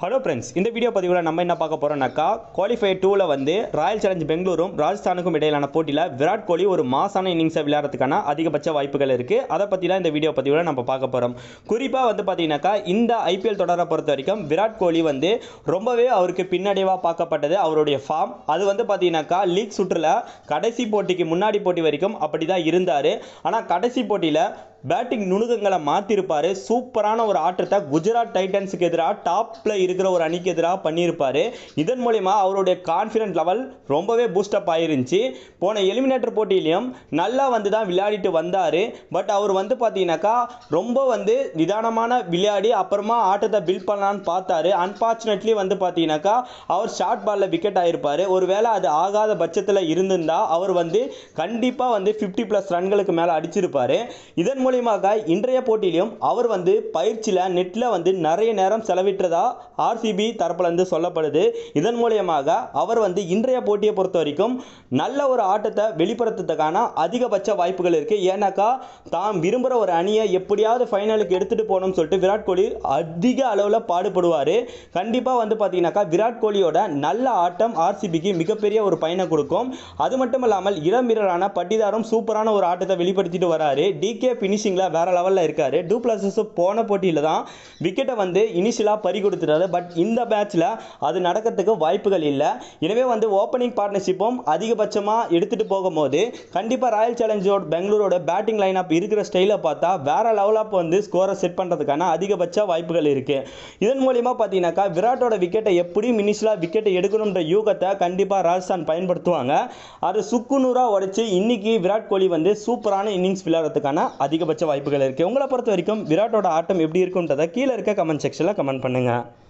hello friends இந்த video பதிவில் நம்ம என்ன பார்க்க போகிறோம்னாக்கா குவாலிஃபை டூவில் வந்து ராயல் சேலஞ்ச் பெங்களூரும் ராஜஸ்தானுக்கும் இடையிலான போட்டியில் விராட் கோலி ஒரு மாசான இன்னிங்ஸை விளையாடுறதுக்கான அதிகபட்ச வாய்ப்புகள் இருக்குது அதை பற்றி தான் இந்த வீடியோ பதிவில் நம்ம பார்க்க போகிறோம் குறிப்பாக வந்து பார்த்தீங்கன்னாக்கா இந்த ஐபிஎல் தொடரை பொறுத்த வரைக்கும் விராட் கோலி வந்து ரொம்பவே அவருக்கு பின்னடைவாக பார்க்கப்பட்டது அவருடைய ஃபார்ம் அது வந்து பார்த்தீங்கன்னாக்கா லீக் சுற்றில் கடைசி போட்டிக்கு முன்னாடி போட்டி வரைக்கும் அப்படி தான் இருந்தார் ஆனால் கடைசி போட்டியில் பேட்டிங் நுணுக்கங்களை மாற்றிருப்பார் சூப்பரான ஒரு ஆட்டத்தை குஜராத் டைட்டன்ஸுக்கு எதிராக டாப்பில் இருக்கிற ஒரு அணிக்கு எதிராக பண்ணியிருப்பார் இதன் மூலிமா அவருடைய கான்ஃபிடென்ட் லெவல் ரொம்பவே பூஸ்டப் ஆயிருந்துச்சு போன எலிமினேட்டர் போட்டியிலையும் நல்லா வந்து தான் விளையாடிட்டு வந்தார் பட் அவர் வந்து பார்த்தீங்கன்னாக்கா ரொம்ப வந்து நிதானமான விளையாடி அப்புறமா ஆட்டத்தை பில்ட் பண்ணலான்னு பார்த்தாரு அன்ஃபார்ச்சுனேட்லி வந்து பார்த்தீங்கன்னாக்கா அவர் ஷார்ட் பாலில் விக்கெட் ஆயிருப்பார் ஒருவேளை அது ஆகாத பட்சத்தில் இருந்திருந்தா அவர் வந்து கண்டிப்பாக வந்து ஃபிஃப்டி ப்ளஸ் ரன்களுக்கு மேலே அடிச்சிருப்பார் இதன் மூலியமாக இன்றைய போட்டியிலும் அவர் வந்து பயிற்சியில் நெட்டில் வந்து நிறைய நேரம் செலவிட்டதா ஆர்சிபி தரப்புலேருந்து சொல்லப்படுது இதன் மூலியமாக அவர் வந்து இன்றைய போட்டியை பொறுத்த வரைக்கும் நல்ல ஒரு ஆட்டத்தை வெளிப்படுத்துறதுக்கான அதிகபட்ச வாய்ப்புகள் இருக்குது ஏன்னாக்கா தாம் விரும்புகிற ஒரு அணியை எப்படியாவது ஃபைனலுக்கு எடுத்துகிட்டு போகணும்னு சொல்லிட்டு விராட் கோலி அதிக அளவில் பாடுபடுவார் கண்டிப்பாக வந்து பார்த்தீங்கன்னாக்கா விராட் கோலியோட நல்ல ஆட்டம் ஆர்சிபிக்கு மிகப்பெரிய ஒரு பயனை கொடுக்கும் அது மட்டும் இல்லாமல் இளம் வீரரான பட்டிதாரும் சூப்பரான ஒரு ஆட்டத்தை வெளிப்படுத்திட்டு வராரு டிகே ஃபினிஷிங்கில் வேற லெவலில் இருக்காரு டூ பிளஸஸ் போன போட்டியில் தான் விக்கெட்டை வந்து இனிஷியலாக பறி கொடுத்துட்டாரு பட் இந்த மேட்ச்சில் அது நடக்கிறதுக்கு வாய்ப்புகள் இல்லை எனவே வந்து ஓப்பனிங் பார்ட்னர்ஷிப்பும் அதிகபட்சமாக எடுத்துகிட்டு போகும்போது கண்டிப்பாக ராயல் சேலஞ்சோட பெங்களூரோட பேட்டிங் லைன் அப் இருக்கிற ஸ்டைலை பார்த்தா வேற லெவலாக வந்து ஸ்கோரை செட் பண்ணுறதுக்கான அதிகபட்ச வாய்ப்புகள் இருக்குது இதன் மூலியமாக பார்த்தீங்கன்னாக்கா விராட்டோட விக்கெட்டை எப்படி இனிஷியலாக விக்கெட்டை எடுக்கணுன்ற யூகத்தை கண்டிப்பாக ராஜஸ்தான் பயன்படுத்துவாங்க அது சுக்குநூறாக உடைச்சு இன்னைக்கு விராட் கோலி வந்து சூப்பரான இன்னிங்ஸ் விளையாடுறதுக்கான அதிகபட்ச வாய்ப்புகள் இருக்குது உங்களை பொறுத்த வரைக்கும் விராட்டோட ஆட்டம் எப்படி இருக்குன்றதை கீழே இருக்க கமெண்ட் செக்ஷனில் கமெண்ட் பண்ணுங்கள்